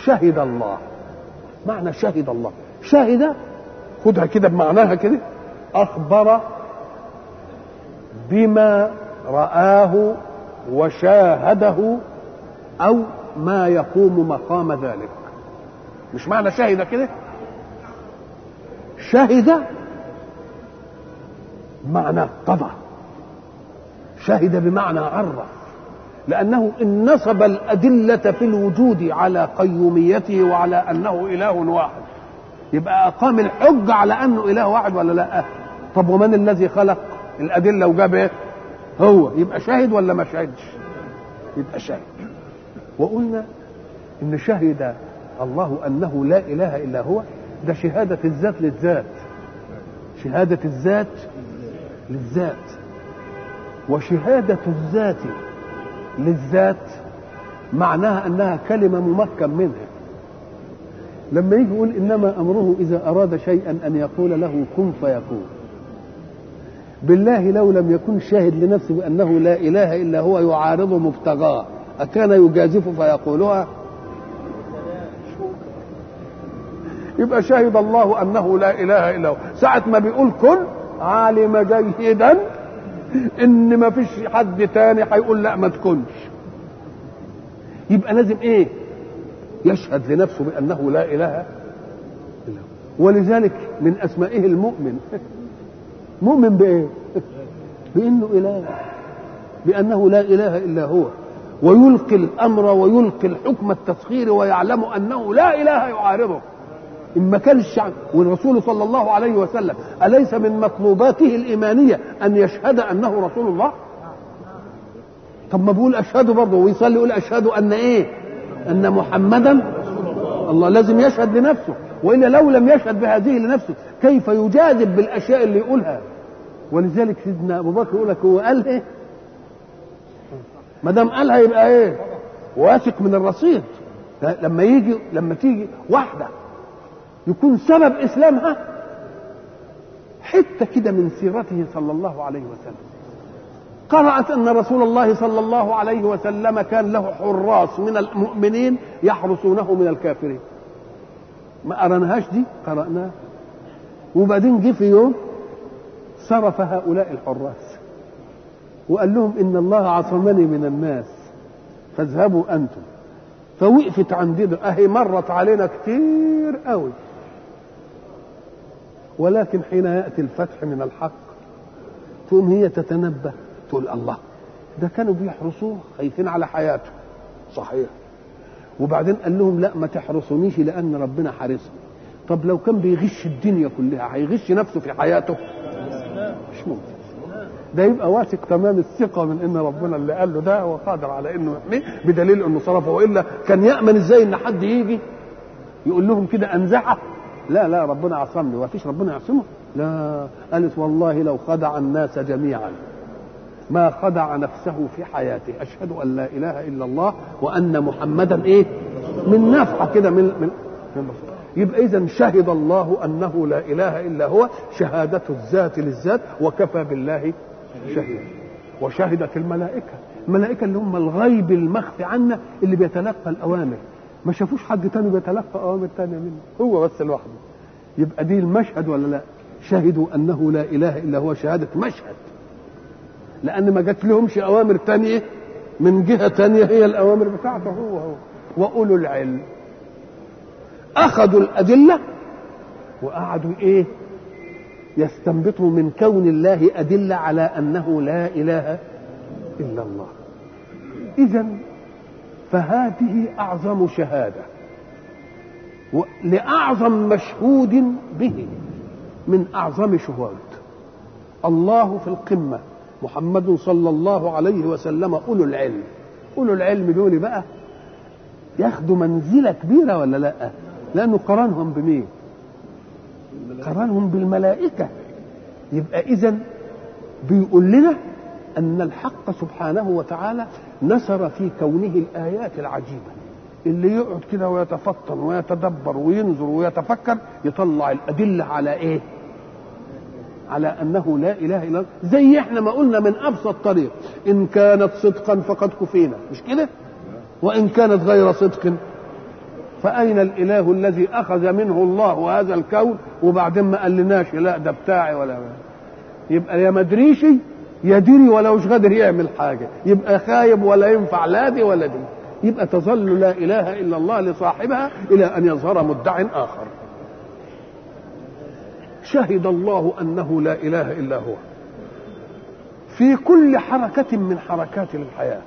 شهد الله معنى شهد الله شهد خدها كده بمعناها كده أخبر بما رآه وشاهده أو ما يقوم مقام ذلك مش معنى شهد كده شهد معنى اقتضى شهد بمعنى عرف لأنه إن نصب الأدلة في الوجود على قيوميته وعلى أنه إله واحد يبقى أقام الحج على أنه إله واحد ولا لا طب ومن الذي خلق الأدلة وجاب إيه هو يبقى شاهد ولا ما شهدش يبقى شاهد وقلنا إن شهد الله أنه لا إله إلا هو ده شهادة الذات للذات شهادة الذات للذات وشهادة الذات للذات معناها أنها كلمة ممكن منها لما يجي يقول إنما أمره إذا أراد شيئا أن يقول له كن فيكون بالله لو لم يكن شاهد لنفسه بأنه لا إله إلا هو يعارض مبتغاه أكان يجازف فيقولها يبقى شهد الله أنه لا إله إلا هو ساعة ما بيقول كن علم جيدا ان ما فيش حد تاني هيقول لا ما تكونش يبقى لازم ايه يشهد لنفسه بانه لا اله الا هو ولذلك من اسمائه المؤمن مؤمن بايه بانه اله بانه لا اله الا هو ويلقي الامر ويلقي الحكم التسخير ويعلم انه لا اله يعارضه إن ما كان الشعب والرسول صلى الله عليه وسلم أليس من مطلوباته الإيمانية أن يشهد أنه رسول الله طب ما بيقول أشهد برضه ويصلي يقول أشهد أن إيه أن محمدا الله لازم يشهد لنفسه وإلا لو لم يشهد بهذه لنفسه كيف يجاذب بالأشياء اللي يقولها ولذلك سيدنا أبو بكر يقول لك هو قال إيه ما دام قالها يبقى إيه واثق من الرصيد لما يجي لما تيجي واحده يكون سبب اسلامها حته كده من سيرته صلى الله عليه وسلم قرأت أن رسول الله صلى الله عليه وسلم كان له حراس من المؤمنين يحرسونه من الكافرين ما قرأناهاش دي قرأناها وبعدين جه في يوم صرف هؤلاء الحراس وقال لهم إن الله عصمني من الناس فاذهبوا أنتم فوقفت عندنا أهي مرت علينا كتير قوي ولكن حين ياتي الفتح من الحق تقوم هي تتنبه تقول الله ده كانوا بيحرسوه خايفين على حياته صحيح وبعدين قال لهم لا ما تحرسونيش لان ربنا حارسني طب لو كان بيغش الدنيا كلها هيغش نفسه في حياته مش ممكن ده يبقى واثق تمام الثقة من ان ربنا اللي قال له ده هو قادر على انه يحميه بدليل انه صرفه والا كان يامن ازاي ان حد يجي يقول لهم كده انزعه لا لا ربنا عصمني وفيش ربنا يعصمه لا قالت والله لو خدع الناس جميعا ما خدع نفسه في حياته اشهد ان لا اله الا الله وان محمدا ايه من نفحه كده من من, من يبقى اذا شهد الله انه لا اله الا هو شهاده الذات للذات وكفى بالله شهيدا وشهدت الملائكه الملائكه اللي هم الغيب المخفي عنا اللي بيتلقى الاوامر ما شافوش حد تاني بيتلقى اوامر تانية منه هو بس لوحده يبقى دي المشهد ولا لا شهدوا انه لا اله الا هو شهاده مشهد لان ما جات لهمش اوامر تانية من جهه تانية هي الاوامر بتاعته هو هو واولو العلم اخذوا الادله وقعدوا ايه يستنبطوا من كون الله ادله على انه لا اله الا الله اذا فهذه اعظم شهاده لاعظم مشهود به من اعظم شهود الله في القمه محمد صلى الله عليه وسلم اولو العلم اولو العلم دول بقى ياخدوا منزله كبيره ولا لا لانه قرنهم بمين قرنهم بالملائكه يبقى اذا بيقول لنا ان الحق سبحانه وتعالى نثر في كونه الايات العجيبه اللي يقعد كده ويتفطن ويتدبر وينظر ويتفكر يطلع الادله على ايه على انه لا اله الا الله زي احنا ما قلنا من ابسط طريق ان كانت صدقا فقد كفينا مش كده وان كانت غير صدق فأين الإله الذي أخذ منه الله هذا الكون وبعدين ما قالناش لا ده بتاعي ولا ما. يبقى يا مدريش يدري ولوش قادر يعمل حاجة يبقى خايب ولا ينفع لا دي ولا دي يبقى تظل لا إله إلا الله لصاحبها إلى أن يظهر مدع آخر شهد الله أنه لا إله إلا هو في كل حركة من حركات الحياة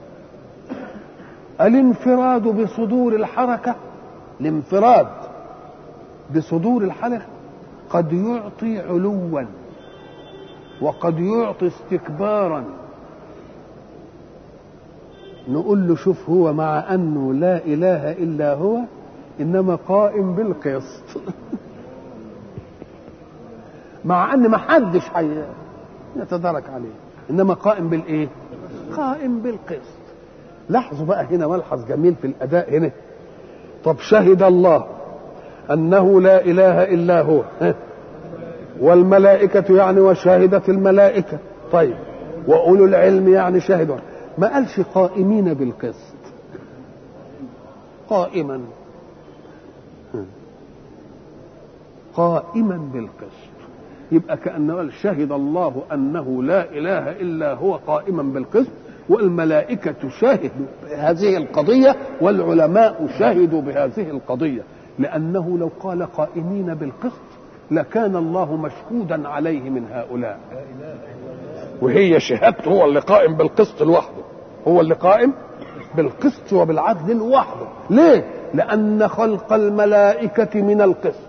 الانفراد بصدور الحركة الانفراد بصدور الحركة قد يعطي علوا وقد يعطي استكبارا نقول له شوف هو مع انه لا اله الا هو انما قائم بالقسط مع ان ما حدش حي يتدارك عليه انما قائم بالايه قائم بالقسط لاحظوا بقى هنا ملحظ جميل في الاداء هنا طب شهد الله انه لا اله الا هو والملائكة يعني وشاهدت الملائكة طيب وأولو العلم يعني شهدوا ما قالش قائمين بالقسط قائما قائما بالقسط يبقى كأنه قال شهد الله أنه لا إله إلا هو قائما بالقسط والملائكة شاهدوا بهذه القضية والعلماء شهدوا بهذه القضية لأنه لو قال قائمين بالقسط لكان الله مشهودا عليه من هؤلاء وهي شهادته هو اللي قائم بالقسط لوحده هو اللي قائم بالقسط وبالعدل لوحده ليه لأن خلق الملائكة من القسط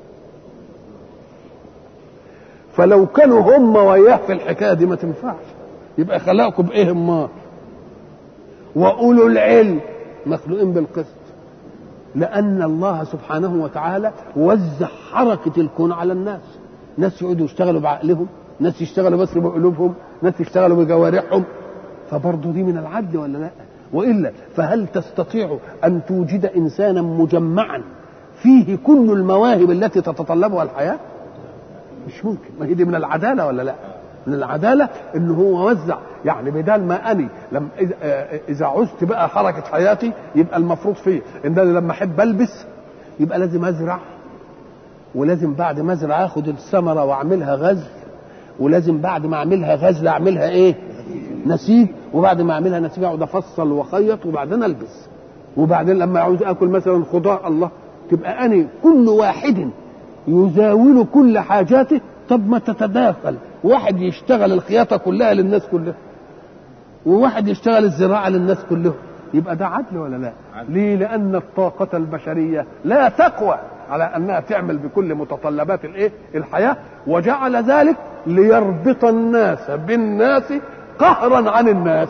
فلو كانوا هم وياه في الحكاية دي ما تنفعش يبقى خلقكم بإيه ما وأولو العلم مخلوقين بالقسط لأن الله سبحانه وتعالى وزع حركة الكون على الناس ناس يقعدوا يشتغلوا بعقلهم ناس يشتغلوا بس بقلوبهم ناس يشتغلوا بجوارحهم فبرضه دي من العدل ولا لا وإلا فهل تستطيع أن توجد إنسانا مجمعا فيه كل المواهب التي تتطلبها الحياة مش ممكن ما هي دي من العدالة ولا لا من العدالة ان هو وزع يعني بدال ما اني لم اذا عزت بقى حركة حياتي يبقى المفروض فيه ان انا لما احب البس يبقى لازم ازرع ولازم بعد ما ازرع اخد الثمرة واعملها غزل ولازم بعد ما اعملها غزل اعملها ايه نسيج وبعد ما اعملها نسيج اقعد افصل واخيط وبعدين البس وبعدين لما عاوز اكل مثلا خضار الله تبقى اني كل واحد يزاول كل حاجاته طب ما تتداخل واحد يشتغل الخياطه كلها للناس كلها وواحد يشتغل الزراعه للناس كلهم يبقى ده عدل ولا لا عدل. ليه لان الطاقه البشريه لا تقوى على انها تعمل بكل متطلبات الايه الحياه وجعل ذلك ليربط الناس بالناس قهرا عن الناس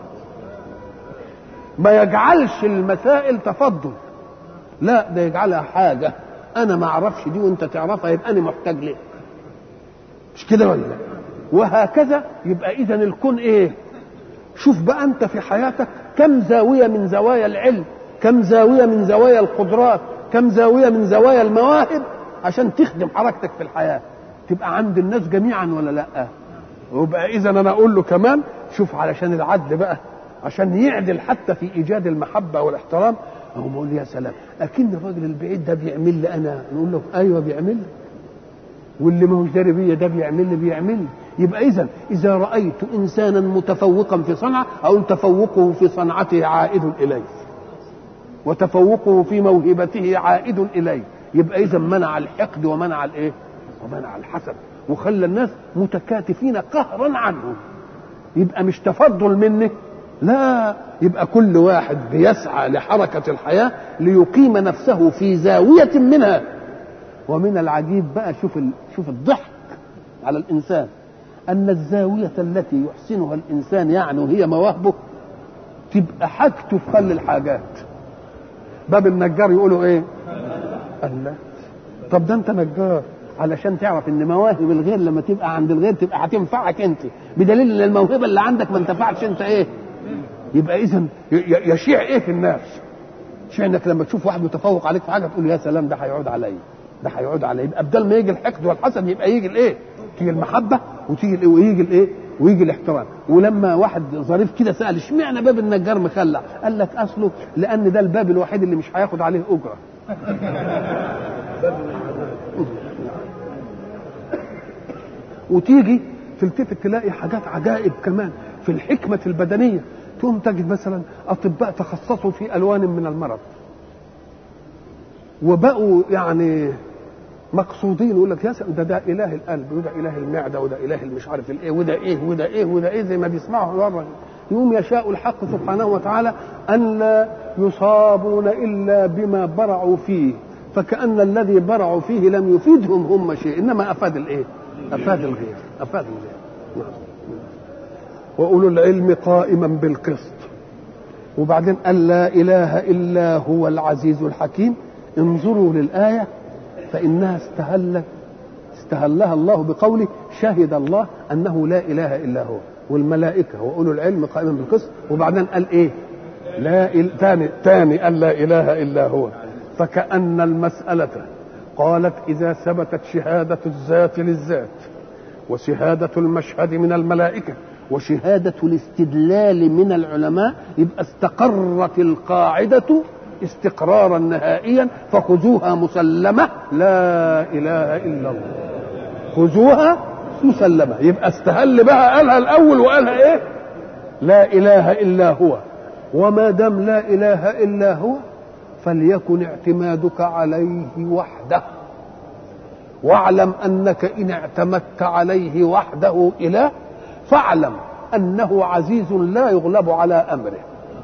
ما يجعلش المسائل تفضل لا ده يجعلها حاجه انا ما اعرفش دي وانت تعرفها يبقى انا محتاج ليه مش كده ولا لا وهكذا يبقى اذا الكون ايه شوف بقى انت في حياتك كم زاويه من زوايا العلم كم زاويه من زوايا القدرات كم زاويه من زوايا المواهب عشان تخدم حركتك في الحياه تبقى عند الناس جميعا ولا لا ويبقى اذا انا اقول له كمان شوف علشان العدل بقى عشان يعدل حتى في ايجاد المحبه والاحترام هو بقول يا سلام اكن الراجل البعيد ده بيعمل لي انا نقول له ايوه بيعمل لي واللي ما هوش داري بيا ده بيعمل لي بيعمل لي يبقى اذا اذا رايت انسانا متفوقا في صنعه او تفوقه في صنعته عائد اليه وتفوقه في موهبته عائد اليه يبقى اذا منع الحقد ومنع الايه ومنع الحسد وخلى الناس متكاتفين قهرا عنه يبقى مش تفضل مني لا يبقى كل واحد بيسعى لحركة الحياة ليقيم نفسه في زاوية منها ومن العجيب بقى شوف شوف الضحك على الإنسان أن الزاوية التي يحسنها الإنسان يعني وهي مواهبه تبقى حاجته في خل الحاجات باب النجار يقولوا ايه الله طب ده انت نجار علشان تعرف ان مواهب الغير لما تبقى عند الغير تبقى هتنفعك انت بدليل ان الموهبه اللي عندك ما انتفعتش انت ايه يبقى اذا يشيع ايه في الناس شيء انك لما تشوف واحد متفوق عليك في حاجه تقول يا سلام ده هيعود عليا ده هيعود عليا يبقى بدل ما يجي الحقد والحسد يبقى يجي الايه تيجي المحبه وتيجي الايه ويجي الايه ويجي الاحترام ولما واحد ظريف كده سال اشمعنى باب النجار مخلع قال لك اصله لان ده الباب الوحيد اللي مش هياخد عليه اجره وتيجي تلتفت تلاقي حاجات عجائب كمان في الحكمة البدنية تقوم تجد مثلا أطباء تخصصوا في ألوان من المرض وبقوا يعني مقصودين يقول لك يا سلام ده ده اله القلب وده اله المعده وده اله مش عارف الايه وده ايه وده ايه وده ايه زي ما بيسمعوا بره يوم يشاء الحق سبحانه وتعالى ان لا يصابون الا بما برعوا فيه فكأن الذي برعوا فيه لم يفيدهم هم شيء انما افاد الايه؟ افاد الغير افاد الغير نعم. واولو العلم قائما بالقسط وبعدين قال لا اله الا هو العزيز الحكيم انظروا للايه فانها استهلت استهلها الله بقوله شهد الله انه لا اله الا هو والملائكه واولو العلم قائما بالقسط وبعدين قال ايه؟ لا إل... تاني تاني قال لا اله الا هو فكأن المسألة قالت إذا ثبتت شهادة الذات للذات وشهادة المشهد من الملائكة وشهادة الاستدلال من العلماء يبقى استقرت القاعدة استقرارا نهائيا فخذوها مسلمة لا إله إلا الله خذوها مسلمة يبقى استهل بها قالها الأول وقالها إيه لا إله إلا هو وما دام لا إله إلا هو فليكن اعتمادك عليه وحده واعلم انك ان اعتمدت عليه وحده اله فاعلم انه عزيز لا يغلب على امره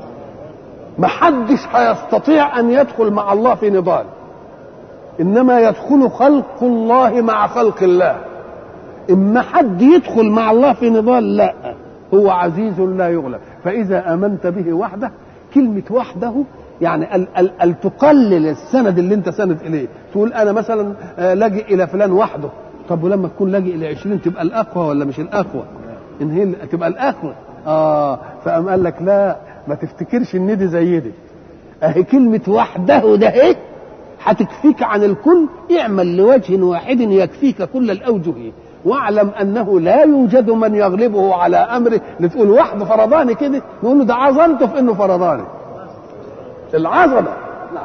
محدش هيستطيع ان يدخل مع الله في نضال انما يدخل خلق الله مع خلق الله اما حد يدخل مع الله في نضال لا هو عزيز لا يغلب فاذا امنت به وحده كلمه وحده يعني ال ال ال تقلل السند اللي انت سند اليه تقول انا مثلا لاجئ الى فلان وحده طب ولما تكون لاجئ الى 20 تبقى الاقوى ولا مش الاقوى ان هي تبقى الاقوى اه فقام قال لك لا ما تفتكرش ان دي زي دي اهي كلمه وحده ده ايه هتكفيك عن الكل اعمل لوجه واحد يكفيك كل الاوجه واعلم انه لا يوجد من يغلبه على امره لتقول وحده فرضاني كده نقول له ده عظمته في انه فرضاني العظمة نعم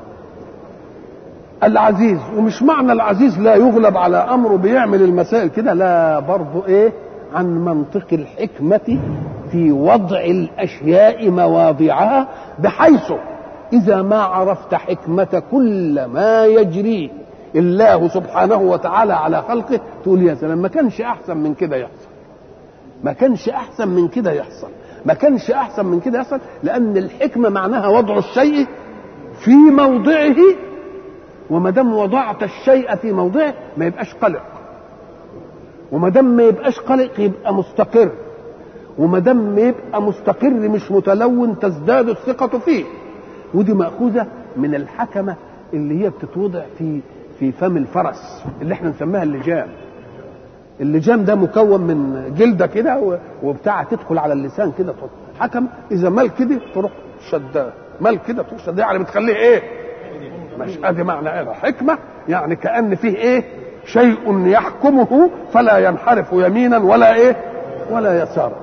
العزيز ومش معنى العزيز لا يغلب على أمره بيعمل المسائل كده لا برضو إيه عن منطق الحكمة في وضع الأشياء مواضعها بحيث إذا ما عرفت حكمة كل ما يجري الله سبحانه وتعالى على خلقه تقول يا سلام ما كانش أحسن من كده يحصل ما كانش أحسن من كده يحصل ما كانش احسن من كده يحصل لان الحكمه معناها وضع الشيء في موضعه وما دام وضعت الشيء في موضعه ما يبقاش قلق وما دام ما يبقاش قلق يبقى مستقر وما دام يبقى مستقر مش متلون تزداد الثقه فيه ودي ماخوذه من الحكمه اللي هي بتتوضع في في فم الفرس اللي احنا نسميها اللجام اللجام ده مكون من جلده كده وبتاع تدخل على اللسان كده حكم اذا مال كده تروح شداه مال كده تروح شداه يعني بتخليه ايه مش ادي معنى ايه حكمه يعني كان فيه ايه شيء يحكمه فلا ينحرف يمينا ولا ايه ولا يسارا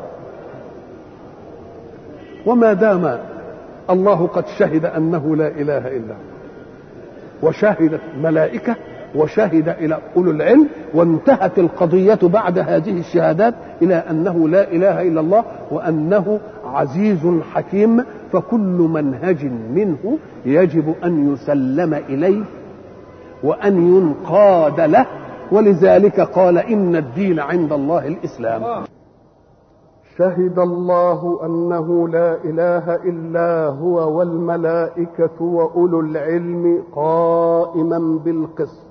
وما دام الله قد شهد انه لا اله الا هو وشهدت ملائكه وشهد الى اولو العلم وانتهت القضيه بعد هذه الشهادات الى انه لا اله الا الله وانه عزيز حكيم فكل منهج منه يجب ان يسلم اليه وان ينقاد له ولذلك قال ان الدين عند الله الاسلام شهد الله انه لا اله الا هو والملائكه واولو العلم قائما بالقسط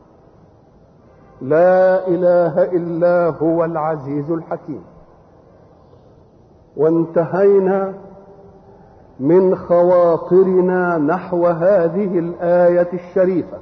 لا اله الا هو العزيز الحكيم وانتهينا من خواطرنا نحو هذه الايه الشريفه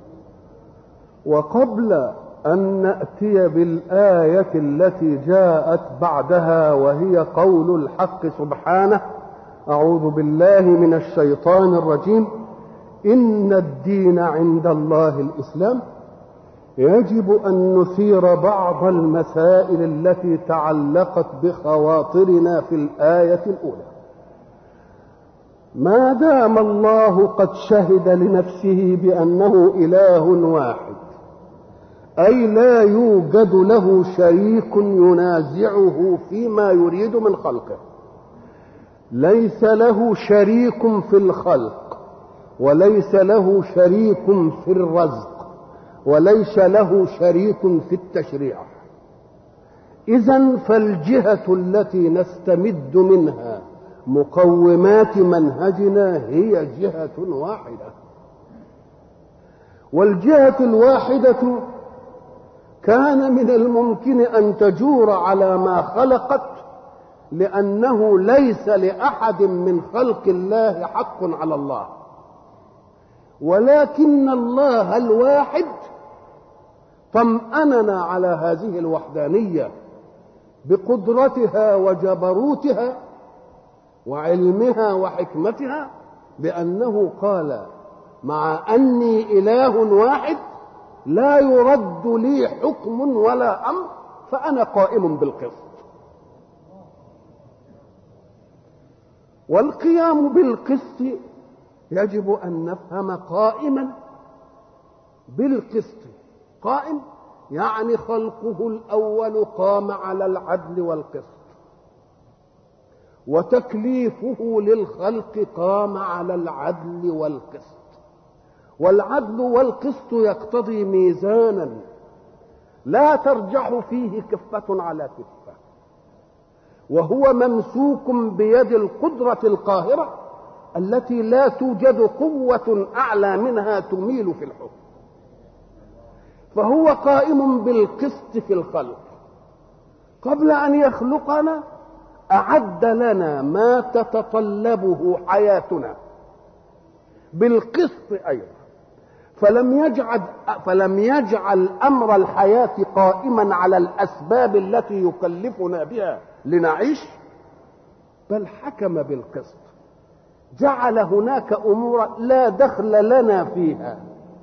وقبل ان ناتي بالايه التي جاءت بعدها وهي قول الحق سبحانه اعوذ بالله من الشيطان الرجيم ان الدين عند الله الاسلام يجب أن نثير بعض المسائل التي تعلقت بخواطرنا في الآية الأولى ما دام الله قد شهد لنفسه بأنه إله واحد أي لا يوجد له شريك ينازعه فيما يريد من خلقه ليس له شريك في الخلق وليس له شريك في الرزق وليس له شريك في التشريع اذا فالجهه التي نستمد منها مقومات منهجنا هي جهه واحده والجهه الواحده كان من الممكن ان تجور على ما خلقت لانه ليس لاحد من خلق الله حق على الله ولكن الله الواحد طمأننا على هذه الوحدانية بقدرتها وجبروتها وعلمها وحكمتها بأنه قال مع أني إله واحد لا يرد لي حكم ولا أمر فأنا قائم بالقسط والقيام بالقسط يجب أن نفهم قائما بالقسط قائم يعني خلقه الأول قام على العدل والقسط وتكليفه للخلق قام على العدل والقسط والعدل والقسط يقتضي ميزانا لا ترجح فيه كفة على كفة وهو ممسوك بيد القدرة القاهرة التي لا توجد قوة أعلى منها تميل في الحكم فهو قائم بالقسط في الخلق قبل ان يخلقنا اعد لنا ما تتطلبه حياتنا بالقسط ايضا فلم يجعل فلم يجعل امر الحياه قائما على الاسباب التي يكلفنا بها لنعيش بل حكم بالقسط جعل هناك امور لا دخل لنا فيها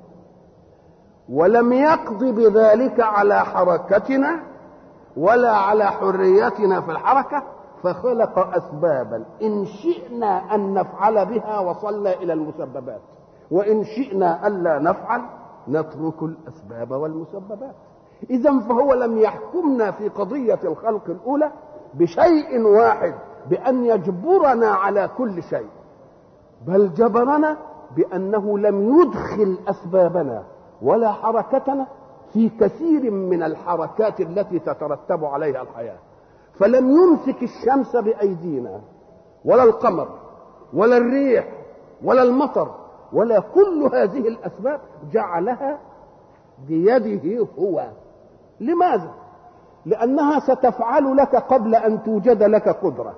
ولم يقض بذلك على حركتنا ولا على حريتنا في الحركة فخلق أسبابا إن شئنا أن نفعل بها وصلنا إلى المسببات وإن شئنا ألا نفعل نترك الأسباب والمسببات إذا فهو لم يحكمنا في قضية الخلق الأولى بشيء واحد بأن يجبرنا على كل شيء بل جبرنا بأنه لم يدخل أسبابنا ولا حركتنا في كثير من الحركات التي تترتب عليها الحياه فلم يمسك الشمس بايدينا ولا القمر ولا الريح ولا المطر ولا كل هذه الاسباب جعلها بيده هو لماذا لانها ستفعل لك قبل ان توجد لك قدره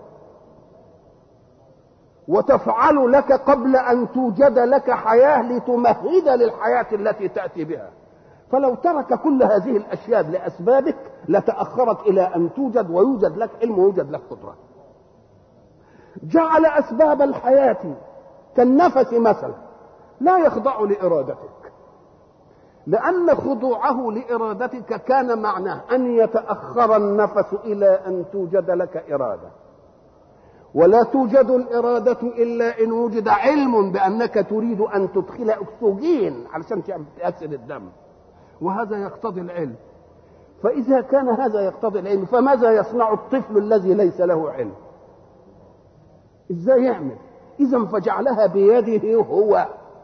وتفعل لك قبل ان توجد لك حياه لتمهد للحياه التي تاتي بها فلو ترك كل هذه الاشياء لاسبابك لتاخرت الى ان توجد ويوجد لك علم ويوجد لك قدره جعل اسباب الحياه كالنفس مثلا لا يخضع لارادتك لان خضوعه لارادتك كان معناه ان يتاخر النفس الى ان توجد لك اراده ولا توجد الإرادة إلا إن وجد علم بأنك تريد أن تدخل أكسجين علشان تأكسد الدم وهذا يقتضي العلم فإذا كان هذا يقتضي العلم فماذا يصنع الطفل الذي ليس له علم إزاي يعمل إذا فجعلها بيده هو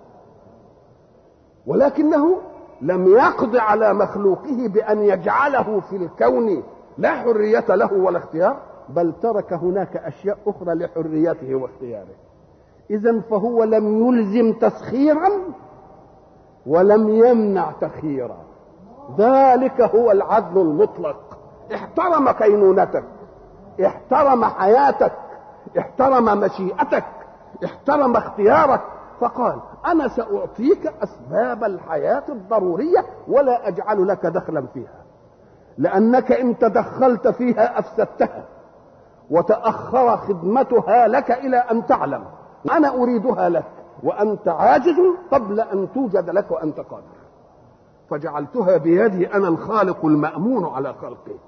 ولكنه لم يقض على مخلوقه بأن يجعله في الكون لا حرية له ولا اختيار بل ترك هناك اشياء اخرى لحريته واختياره اذا فهو لم يلزم تسخيرا ولم يمنع تخييرا ذلك هو العدل المطلق احترم كينونتك احترم حياتك احترم مشيئتك احترم اختيارك فقال انا ساعطيك اسباب الحياه الضروريه ولا اجعل لك دخلا فيها لانك ان تدخلت فيها افسدتها وتأخر خدمتها لك إلى أن تعلم أنا أريدها لك وأنت عاجز قبل أن توجد لك وأنت قادر فجعلتها بيدي انا الخالق المامون على خلقه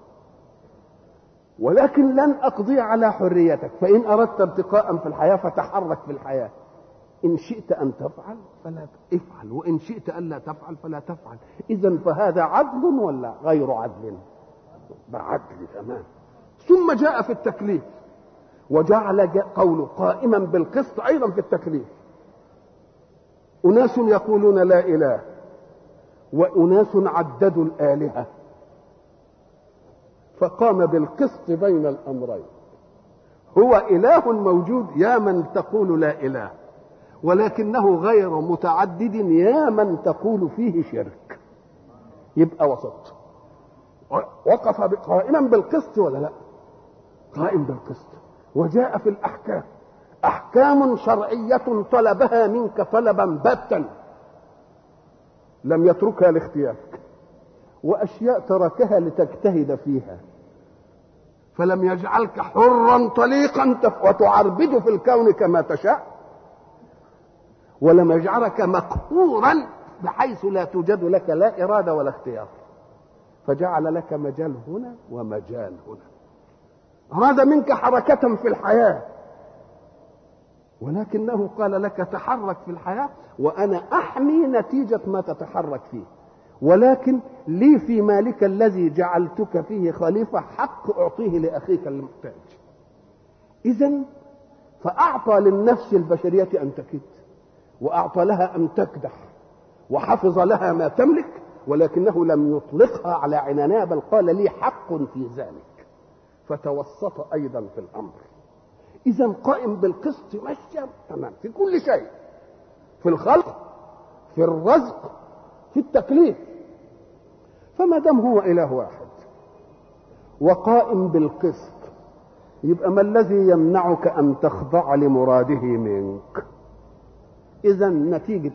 ولكن لن اقضي على حريتك فان اردت ارتقاء في الحياه فتحرك في الحياه ان شئت ان تفعل فلا افعل وان شئت الا تفعل فلا تفعل اذا فهذا عدل ولا غير عدل بعدل تمام ثم جاء في التكليف وجعل قوله قائما بالقسط ايضا في التكليف اناس يقولون لا اله واناس عددوا الالهه فقام بالقسط بين الامرين هو اله موجود يا من تقول لا اله ولكنه غير متعدد يا من تقول فيه شرك يبقى وسط وقف قائما بالقسط ولا لا قائم بالقسط وجاء في الاحكام احكام شرعيه طلبها منك طلبا باتا لم يتركها لاختيارك واشياء تركها لتجتهد فيها فلم يجعلك حرا طليقا وتعربد في الكون كما تشاء ولم يجعلك مقهورا بحيث لا توجد لك لا اراده ولا اختيار فجعل لك مجال هنا ومجال هنا اراد منك حركه في الحياه ولكنه قال لك تحرك في الحياه وانا احمي نتيجه ما تتحرك فيه ولكن لي في مالك الذي جعلتك فيه خليفه حق اعطيه لاخيك المحتاج اذا فاعطى للنفس البشريه ان تكد واعطى لها ان تكدح وحفظ لها ما تملك ولكنه لم يطلقها على عنانها بل قال لي حق في ذلك فتوسط ايضا في الامر اذا قائم بالقسط ماشي تمام في كل شيء في الخلق في الرزق في التكليف فما دام هو اله واحد وقائم بالقسط يبقى ما الذي يمنعك ان تخضع لمراده منك اذا نتيجه